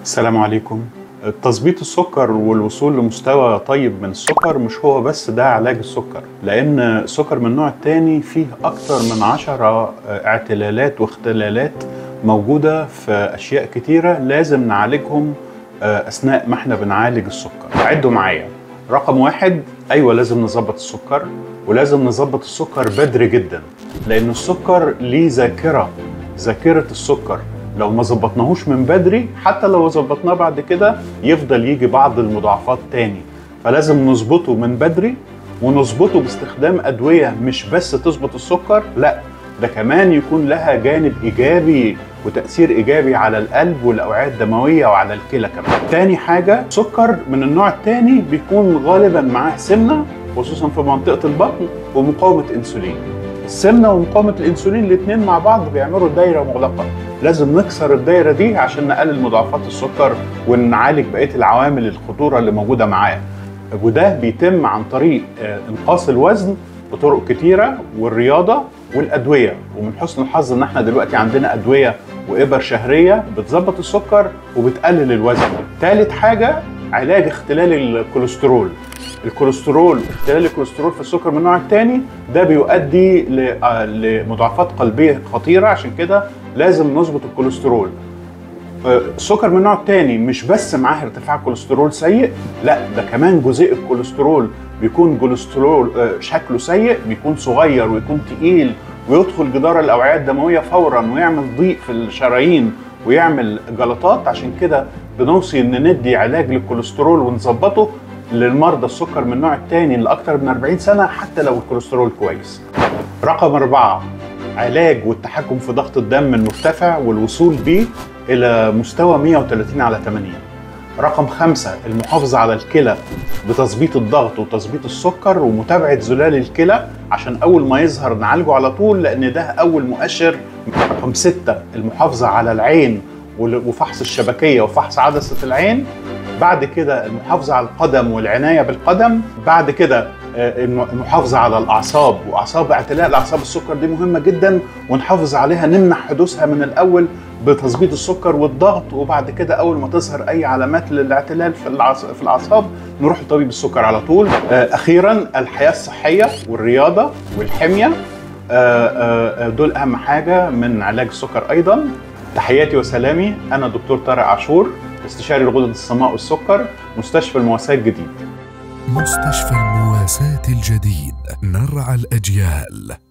السلام عليكم تظبيط السكر والوصول لمستوى طيب من السكر مش هو بس ده علاج السكر لان السكر من النوع الثاني فيه اكتر من عشرة اعتلالات واختلالات موجودة في اشياء كتيرة لازم نعالجهم اثناء ما احنا بنعالج السكر عدوا معايا رقم واحد ايوه لازم نظبط السكر ولازم نظبط السكر بدري جدا لان السكر ليه ذاكره ذاكره السكر لو ما ظبطناهوش من بدري حتى لو ظبطناه بعد كده يفضل يجي بعض المضاعفات تاني فلازم نظبطه من بدري ونظبطه باستخدام ادويه مش بس تظبط السكر لا ده كمان يكون لها جانب ايجابي وتاثير ايجابي على القلب والاوعيه الدمويه وعلى الكلى كمان. تاني حاجه سكر من النوع الثاني بيكون غالبا معاه سمنه خصوصا في منطقه البطن ومقاومه انسولين. السمنه ومقاومه الانسولين الاثنين مع بعض بيعملوا دايره مغلقه لازم نكسر الدايره دي عشان نقلل مضاعفات السكر ونعالج بقيه العوامل الخطوره اللي موجوده معاه وده بيتم عن طريق انقاص الوزن بطرق كتيره والرياضه والادويه ومن حسن الحظ ان احنا دلوقتي عندنا ادويه وابر شهريه بتظبط السكر وبتقلل الوزن ثالث حاجه علاج اختلال الكوليسترول الكوليسترول اختلال الكوليسترول في السكر من النوع الثاني ده بيؤدي لمضاعفات قلبيه خطيره عشان كده لازم نظبط الكوليسترول السكر من النوع الثاني مش بس معاه ارتفاع كوليسترول سيء لا ده كمان جزيء الكوليسترول بيكون كوليسترول شكله سيء بيكون صغير ويكون تقيل ويدخل جدار الاوعيه الدمويه فورا ويعمل ضيق في الشرايين ويعمل جلطات عشان كده بنوصي ان ندي علاج للكوليسترول ونظبطه للمرضى السكر من النوع الثاني لاكثر من 40 سنه حتى لو الكوليسترول كويس. رقم أربعة علاج والتحكم في ضغط الدم المرتفع والوصول به إلى مستوى 130 على 80. رقم خمسة المحافظة على الكلى بتظبيط الضغط وتظبيط السكر ومتابعة زلال الكلى عشان أول ما يظهر نعالجه على طول لأن ده أول مؤشر رقم ستة المحافظة على العين وفحص الشبكية وفحص عدسة العين بعد كده المحافظة على القدم والعناية بالقدم بعد كده المحافظة على الأعصاب وأعصاب اعتلاء الأعصاب السكر دي مهمة جدا ونحافظ عليها نمنع حدوثها من الأول بتظبيط السكر والضغط وبعد كده أول ما تظهر أي علامات للاعتلال في الأعصاب نروح لطبيب السكر على طول أخيرا الحياة الصحية والرياضة والحمية دول أهم حاجة من علاج السكر أيضا تحياتي وسلامي أنا دكتور طارق عاشور استشاري الغدد الصماء والسكر مستشفى المواساة الجديد مستشفى المواساة الجديد نرعى الأجيال